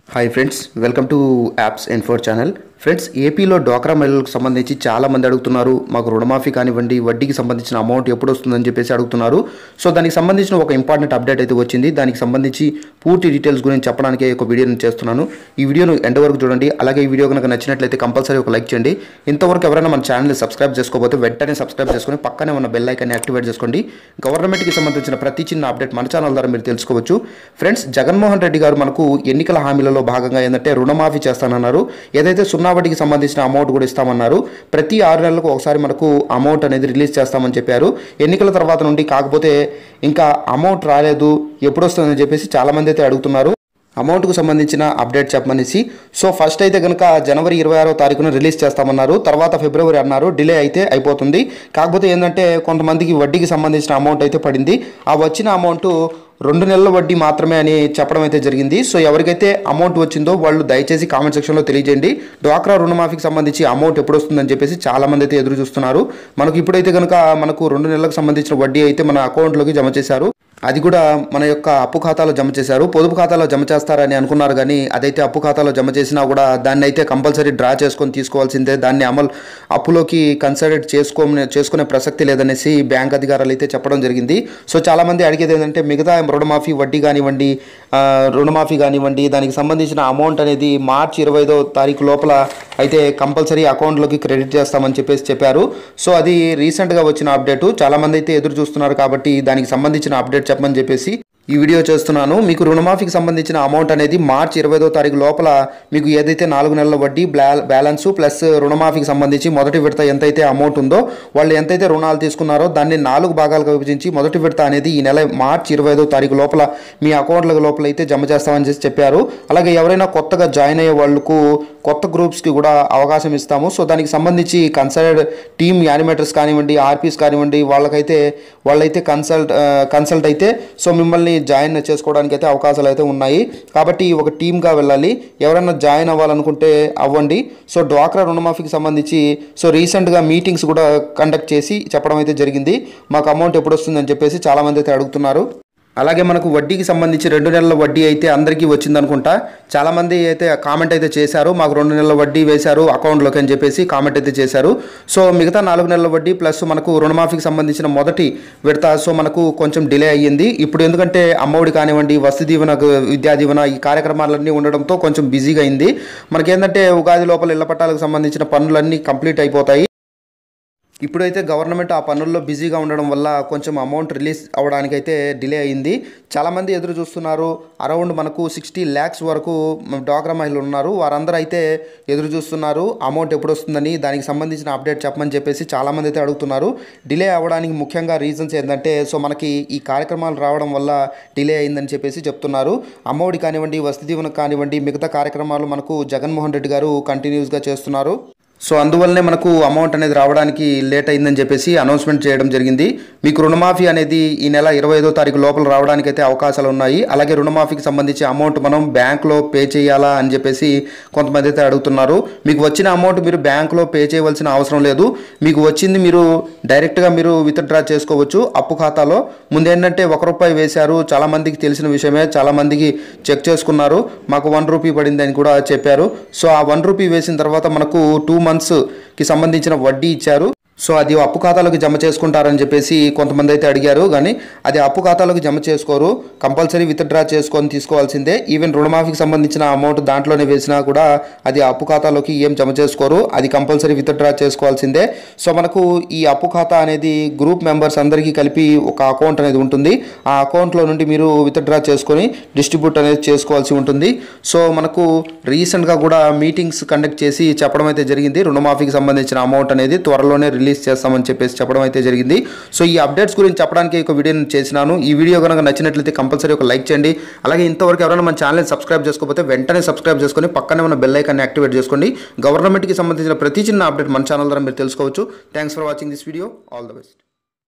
hi friends welcome to apps and four channel friends ఏపీలో డ్వాక్రా మహిళలకు సంబంధించి చాలా మంది అడుగుతున్నారు మాకు రుణమాఫీ కానివ్వండి వడ్డీకి సంబంధించిన అమౌంట్ ఎప్పుడు వస్తుందని చెప్పేసి అడుగుతున్నారు సో దానికి సంబంధించిన ఒక ఇంపార్టెంట్ అప్డేట్ అయితే వచ్చింది దానికి సంబంధించి పూర్తి డీటెయిల్స్ గురించి చెప్పడానికి ఒక వీడియోని చేస్తున్నాను ఈ వీడియోను ఎండ్ వరకు చూడండి అలాగే ఈ వీడియో కనుక నచ్చినట్లయితే కంపల్సరీ ఒక లైక్ చేయండి ఇంతవరకు ఎవరైనా మన ఛానల్ని సబ్స్క్రైబ్ చేసుకోకపోతే వెంటనే సబ్స్క్రైబ్ చేసుకొని పక్కనే ఉన్న బెల్ ఐకాన్ని యాక్టివేట్ చేసుకోండి గవర్నమెంట్కి సంబంధించిన ప్రతి చిన్న అప్డేట్ మన ఛానల్ ద్వారా మీరు తెలుసుకోవచ్చు ఫ్రెండ్స్ జగన్మోహన్ రెడ్డి గారు మనకు ఎన్నికల హామీలలో భాగంగా ఏంటంటే రుణమాఫీ చేస్తానన్నారు ఏదైతే సున్నా వడ్డీకి సంబంధించిన అమౌంట్ కూడా ఇస్తామన్నారు ప్రతి ఆరు నెలలకు ఒకసారి మనకు అమౌంట్ అనేది రిలీజ్ చేస్తామని చెప్పారు ఎన్నికల తర్వాత నుండి కాకపోతే ఇంకా అమౌంట్ రాలేదు ఎప్పుడు వస్తుందని చెప్పేసి చాలామంది అయితే అడుగుతున్నారు అమౌంట్కు సంబంధించిన అప్డేట్ చెప్పమనేసి సో ఫస్ట్ అయితే కనుక జనవరి ఇరవై ఆరో తారీఖున రిలీజ్ చేస్తామన్నారు తర్వాత ఫిబ్రవరి అన్నారు డిలే అయితే అయిపోతుంది కాకపోతే ఏంటంటే కొంతమందికి వడ్డీకి సంబంధించిన అమౌంట్ అయితే పడింది ఆ వచ్చిన అమౌంట్ రెండు నెలల వడ్డీ మాత్రమే అని చెప్పడం అయితే జరిగింది సో ఎవరికైతే అమౌంట్ వచ్చిందో వాళ్ళు దయచేసి కామెంట్ సెక్షన్లో తెలియజేయండి డ్వాక్రా రుణమాఫీకి సంబంధించి అమౌంట్ ఎప్పుడు వస్తుందని చెప్పేసి చాలా మంది అయితే ఎదురు చూస్తున్నారు మనకు ఇప్పుడైతే కనుక మనకు రెండు నెలలకు సంబంధించిన వడ్డీ అయితే మన అకౌంట్లోకి జమ చేశారు అది కూడా మన యొక్క అప్పు ఖాతాలో జమ చేశారు పొదుపు ఖాతాలో జమ చేస్తారని అనుకున్నారు కానీ అదైతే అప్పు ఖాతాలో జమ చేసినా కూడా దాన్ని అయితే కంపల్సరీ డ్రా చేసుకొని తీసుకోవాల్సిందే దాన్ని అమలు అప్పులోకి కన్సిడర్ చేసుకో చేసుకునే ప్రసక్తి లేదనేసి బ్యాంక్ అధికారులు అయితే చెప్పడం జరిగింది సో చాలామంది అడిగేది ఏంటంటే మిగతా రుణమాఫీ వడ్డీ కానివ్వండి ఆ, రుణమాఫీ కానివ్వండి దానికి సంబంధించిన అమౌంట్ అనేది మార్చి ఇరవై ఐదో తారీఖు లోపల అయితే కంపల్సరీ అకౌంట్లోకి క్రెడిట్ చేస్తామని చెప్పేసి చెప్పారు సో అది రీసెంట్గా వచ్చిన అప్డేటు చాలామంది అయితే ఎదురు చూస్తున్నారు కాబట్టి దానికి సంబంధించిన అప్డేట్ చెప్పమని చెప్పేసి ఈ వీడియో చేస్తున్నాను మీకు రుణమాఫీకి సంబంధించిన అమౌంట్ అనేది మార్చి ఇరవైదో తారీఖు లోపల మీకు ఏదైతే నాలుగు నెలల వడ్డీ బ్లా బ్యాలెన్స్ ప్లస్ రుణమాఫీకి సంబంధించి మొదటి విడత ఎంతైతే అమౌంట్ ఉందో వాళ్ళు ఎంతైతే రుణాలు తీసుకున్నారో దాన్ని నాలుగు భాగాలుగా విభజించి మొదటి విడత అనేది ఈ నెల మార్చి ఇరవై ఐదో తారీఖు లోపల మీ అకౌంట్ల లోపల అయితే జమ చేస్తామని చెప్పి చెప్పారు అలాగే ఎవరైనా కొత్తగా జాయిన్ అయ్యే వాళ్ళకు కొత్త గ్రూప్స్కి కూడా అవకాశం ఇస్తాము సో దానికి సంబంధించి కన్సల్ట్ టీమ్ యానిమేటర్స్ కానివ్వండి ఆర్పీస్ కానివ్వండి వాళ్ళకైతే వాళ్ళైతే కన్సల్ట్ ఆ, కన్సల్ట్ అయితే సో మిమ్మల్ని జాయిన్ చేసుకోవడానికి అయితే అవకాశాలు అయితే ఉన్నాయి కాబట్టి ఒక టీమ్గా వెళ్ళాలి ఎవరైనా జాయిన్ అవ్వాలనుకుంటే అవ్వండి సో డ్వాక్రా రుణమాఫీకి సంబంధించి సో రీసెంట్గా మీటింగ్స్ కూడా కండక్ట్ చేసి చెప్పడం అయితే జరిగింది మాకు అమౌంట్ ఎప్పుడు వస్తుందని చెప్పేసి చాలామంది అయితే అడుగుతున్నారు అలాగే మనకు వడ్డీకి సంబంధించి రెండు నెలల వడ్డీ అయితే అందరికీ వచ్చిందనుకుంటా చాలామంది అయితే కామెంట్ అయితే చేశారు మాకు రెండు నెలల వడ్డీ వేశారు అకౌంట్లోకి అని చెప్పేసి కామెంట్ అయితే చేశారు సో మిగతా నాలుగు నెలల వడ్డీ ప్లస్ మనకు రుణమాఫీకి సంబంధించిన మొదటి విడత సో మనకు కొంచెం డిలే అయ్యింది ఇప్పుడు ఎందుకంటే అమ్మఒడి కానివ్వండి వసతి దీవెన విద్యా దీవెన ఈ కార్యక్రమాలన్నీ ఉండడంతో కొంచెం బిజీగా అయింది మనకేంటంటే ఉగాది లోపల ఇళ్ల పట్టాలకు సంబంధించిన పనులన్నీ కంప్లీట్ అయిపోతాయి ఇప్పుడైతే గవర్నమెంట్ ఆ పనుల్లో బిజీగా ఉండడం వల్ల కొంచెం అమౌంట్ రిలీజ్ అవ్వడానికైతే డిలే అయింది చాలామంది ఎదురు చూస్తున్నారు అరౌండ్ మనకు సిక్స్టీ ల్యాక్స్ వరకు డ్వాక్రా మహిళలు ఉన్నారు వారందరూ అయితే ఎదురు చూస్తున్నారు అమౌంట్ ఎప్పుడు వస్తుందని దానికి సంబంధించిన అప్డేట్ చెప్పమని చెప్పేసి చాలామంది అయితే అడుగుతున్నారు డిలే అవ్వడానికి ముఖ్యంగా రీజన్స్ ఏంటంటే సో మనకి ఈ కార్యక్రమాలు రావడం వల్ల డిలే అయిందని చెప్పేసి చెప్తున్నారు అమ్మఒడి కానివ్వండి వసతి దీవెన కానివ్వండి మిగతా కార్యక్రమాలు మనకు జగన్మోహన్ రెడ్డి గారు కంటిన్యూస్గా చేస్తున్నారు సో అందువల్లనే మనకు అమౌంట్ అనేది రావడానికి లేట్ అయిందని చెప్పేసి అనౌన్స్మెంట్ చేయడం జరిగింది మీకు రుణమాఫీ అనేది ఈ నెల ఇరవై ఐదో తారీఖు లోపల రావడానికి అయితే అవకాశాలు ఉన్నాయి అలాగే రుణమాఫీకి సంబంధించి అమౌంట్ మనం బ్యాంక్లో పే చేయాలా అని చెప్పేసి కొంతమంది అయితే అడుగుతున్నారు మీకు వచ్చిన అమౌంట్ మీరు బ్యాంక్లో పే చేయవలసిన అవసరం లేదు మీకు వచ్చింది మీరు డైరెక్ట్గా మీరు విత్డ్రా చేసుకోవచ్చు అప్పు ఖాతాలో ముందేంటంటే ఒక రూపాయి వేశారు చాలామందికి తెలిసిన విషయమే చాలామందికి చెక్ చేసుకున్నారు మాకు వన్ రూపీ పడింది అని కూడా చెప్పారు సో ఆ వన్ రూపీ వేసిన తర్వాత మనకు టూ మంత్స్కి సంబంధించిన వడ్డీ ఇచ్చారు సో అది అప్పు ఖాతాలోకి జమ చేసుకుంటారని చెప్పేసి కొంతమంది అయితే అడిగారు కానీ అది అప్పు ఖాతాలోకి జమ చేసుకోరు కంపల్సరీ విత్డ్రా చేసుకొని తీసుకోవాల్సిందే ఈవెన్ రుణమాఫీకి సంబంధించిన అమౌంట్ దాంట్లోనే వేసినా కూడా అది అప్పు ఖాతాలోకి ఏం జమ చేసుకోరు అది కంపల్సరీ విత్డ్రా చేసుకోవాల్సిందే సో మనకు ఈ అప్పు ఖాతా అనేది గ్రూప్ మెంబర్స్ అందరికీ కలిపి ఒక అకౌంట్ అనేది ఉంటుంది ఆ అకౌంట్లో నుండి మీరు విత్డ్రా చేసుకొని డిస్ట్రిబ్యూట్ అనేది చేసుకోవాల్సి ఉంటుంది సో మనకు రీసెంట్గా కూడా మీటింగ్స్ కండక్ట్ చేసి చెప్పడం అయితే జరిగింది రుణమాఫీకి సంబంధించిన అమౌంట్ అనేది త్వరలోనే రిలీజ్ చేస్తామని చెప్పేసి చెప్పడం అయితే జరిగింది సో ఈ అప్డేట్స్ గురించి చెప్పడానికి ఒక వీడియోని చేసినాను ఈ వీడియో కనుక నచ్చినట్లయితే కంపల్సరీ ఒక లైక్ చేయండి అలాగే ఇంతవరకు ఎవరైనా మన ఛానల్ సబ్స్క్రైబ్ చేసుకోకపోతే వెంటనే సబ్స్క్రైబ్ చేసుకొని పక్కనే ఉన్న బెల్ ఐకాన్ని యాక్టివేట్ చేసుకోండి గవర్నమెంట్కి సంబంధించిన ప్రతి చిన్న అప్డేట్ మన ఛానల్ ద్వారా మీరు తెలుసుకోవచ్చు thanks for watching this video all the best